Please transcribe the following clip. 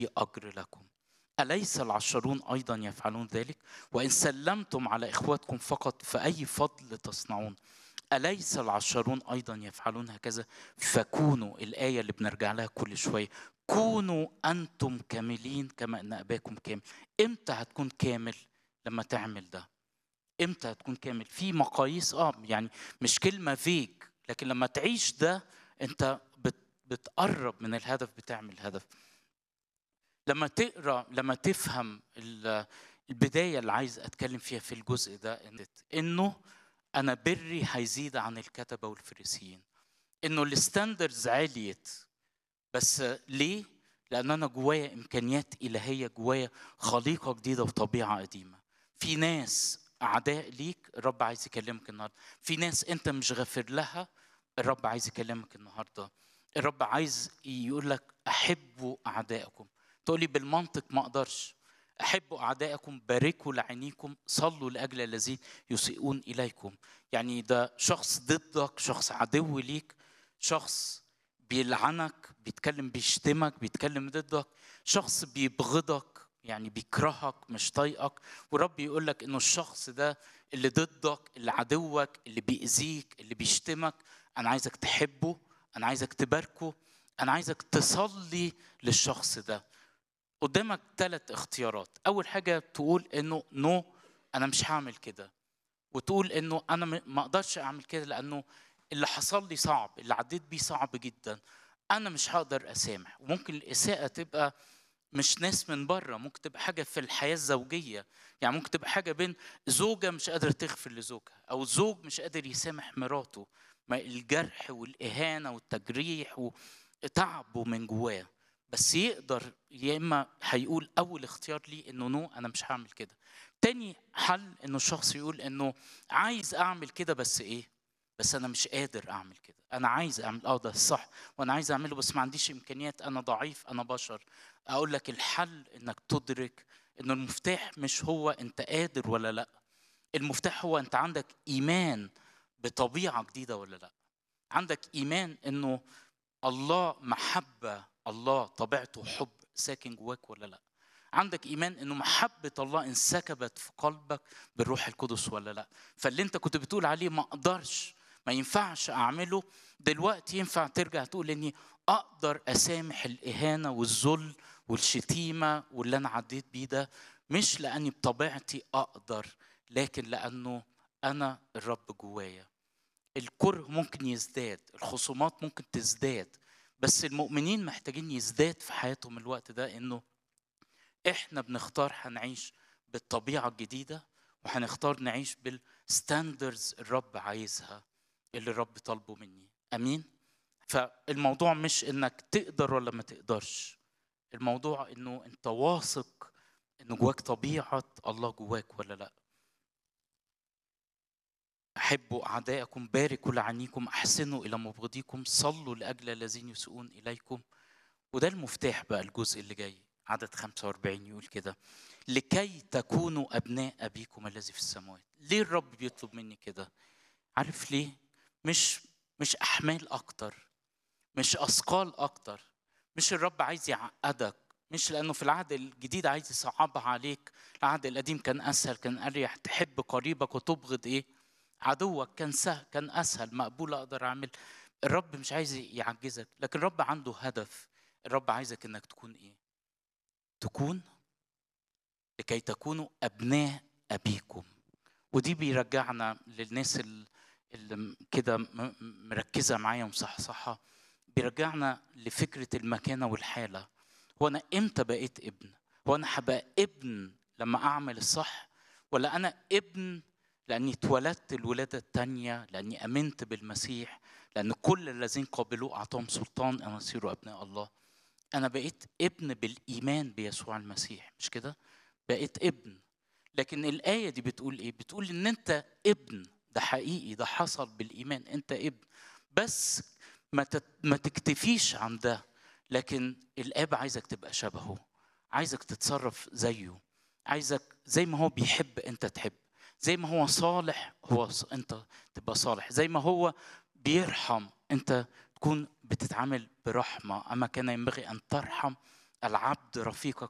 أجر لكم أليس العشرون أيضا يفعلون ذلك وإن سلمتم على إخواتكم فقط فأي فضل تصنعون أليس العشرون أيضا يفعلون هكذا فكونوا الآية اللي بنرجع لها كل شوية كونوا أنتم كاملين كما أن أباكم كامل إمتى هتكون كامل لما تعمل ده إمتى هتكون كامل في مقاييس آه يعني مش كلمة فيك لكن لما تعيش ده أنت بت بتقرب من الهدف بتعمل هدف لما تقرا لما تفهم البدايه اللي عايز اتكلم فيها في الجزء ده انه انا بري هيزيد عن الكتبه والفريسيين انه الستاندردز عليت بس ليه لان انا جوايا امكانيات الهيه جوايا خليقه جديده وطبيعه قديمه في ناس اعداء ليك الرب عايز يكلمك النهارده في ناس انت مش غافر لها الرب عايز يكلمك النهارده الرب عايز يقول لك احبوا اعدائكم تقولي بالمنطق ما اقدرش احبوا اعدائكم باركوا لعينيكم صلوا لاجل الذين يسيئون اليكم يعني ده شخص ضدك شخص عدو ليك شخص بيلعنك بيتكلم بيشتمك بيتكلم ضدك شخص بيبغضك يعني بيكرهك مش طايقك ورب يقول لك انه الشخص ده اللي ضدك اللي عدوك اللي بيأذيك اللي بيشتمك انا عايزك تحبه انا عايزك تباركه انا عايزك تصلي للشخص ده قدامك ثلاث اختيارات اول حاجه تقول انه نو انا مش هعمل كده وتقول انه انا ما اقدرش اعمل كده لانه اللي حصل لي صعب اللي عديت بيه صعب جدا انا مش هقدر اسامح وممكن الاساءه تبقى مش ناس من بره ممكن تبقى حاجه في الحياه الزوجيه يعني ممكن تبقى حاجه بين زوجه مش قادره تغفر لزوجها او زوج مش قادر يسامح مراته ما الجرح والاهانه والتجريح وتعبه من جواه بس يقدر يا اما هيقول اول اختيار لي انه نو انا مش هعمل كده تاني حل انه الشخص يقول انه عايز اعمل كده بس ايه بس انا مش قادر اعمل كده انا عايز اعمل اه ده الصح وانا عايز اعمله بس ما عنديش امكانيات انا ضعيف انا بشر اقول لك الحل انك تدرك انه المفتاح مش هو انت قادر ولا لا المفتاح هو انت عندك ايمان بطبيعه جديده ولا لا عندك ايمان انه الله محبه الله طبيعته حب ساكن جواك ولا لا عندك ايمان انه محبه الله انسكبت في قلبك بالروح القدس ولا لا فاللي انت كنت بتقول عليه ما اقدرش ما ينفعش اعمله دلوقتي ينفع ترجع تقول اني اقدر اسامح الاهانه والذل والشتيمه واللي انا عديت بيه ده مش لاني بطبيعتي اقدر لكن لانه انا الرب جوايا الكره ممكن يزداد الخصومات ممكن تزداد بس المؤمنين محتاجين يزداد في حياتهم الوقت ده انه احنا بنختار هنعيش بالطبيعه الجديده وهنختار نعيش بالستاندرز الرب عايزها اللي الرب طالبه مني امين فالموضوع مش انك تقدر ولا ما تقدرش الموضوع انه انت واثق انه جواك طبيعه الله جواك ولا لا أحبوا أعداءكم باركوا لعنيكم أحسنوا إلى مبغضيكم صلوا لأجل الذين يسيئون إليكم وده المفتاح بقى الجزء اللي جاي عدد 45 يقول كده لكي تكونوا أبناء أبيكم الذي في السماوات ليه الرب بيطلب مني كده عارف ليه مش مش أحمال أكتر مش أثقال أكتر مش الرب عايز يعقدك مش لأنه في العهد الجديد عايز يصعبها عليك العهد القديم كان أسهل كان أريح تحب قريبك وتبغض إيه عدوك كان سهل كان اسهل مقبول اقدر اعمل الرب مش عايز يعجزك لكن الرب عنده هدف الرب عايزك انك تكون ايه تكون لكي تكونوا ابناء ابيكم ودي بيرجعنا للناس اللي كده مركزه معايا ومصحصحه بيرجعنا لفكره المكانه والحاله هو انا امتى بقيت ابن هو انا هبقى ابن لما اعمل الصح ولا انا ابن لاني اتولدت الولاده الثانيه لاني امنت بالمسيح لان كل الذين قبلوه اعطاهم سلطان ان يصيروا ابناء الله انا بقيت ابن بالايمان بيسوع المسيح مش كده بقيت ابن لكن الايه دي بتقول ايه بتقول ان انت ابن ده حقيقي ده حصل بالايمان انت ابن بس ما ما تكتفيش عن ده لكن الاب عايزك تبقى شبهه عايزك تتصرف زيه عايزك زي ما هو بيحب انت تحب زي ما هو صالح هو انت تبقى صالح زي ما هو بيرحم انت تكون بتتعامل برحمه اما كان ينبغي ان ترحم العبد رفيقك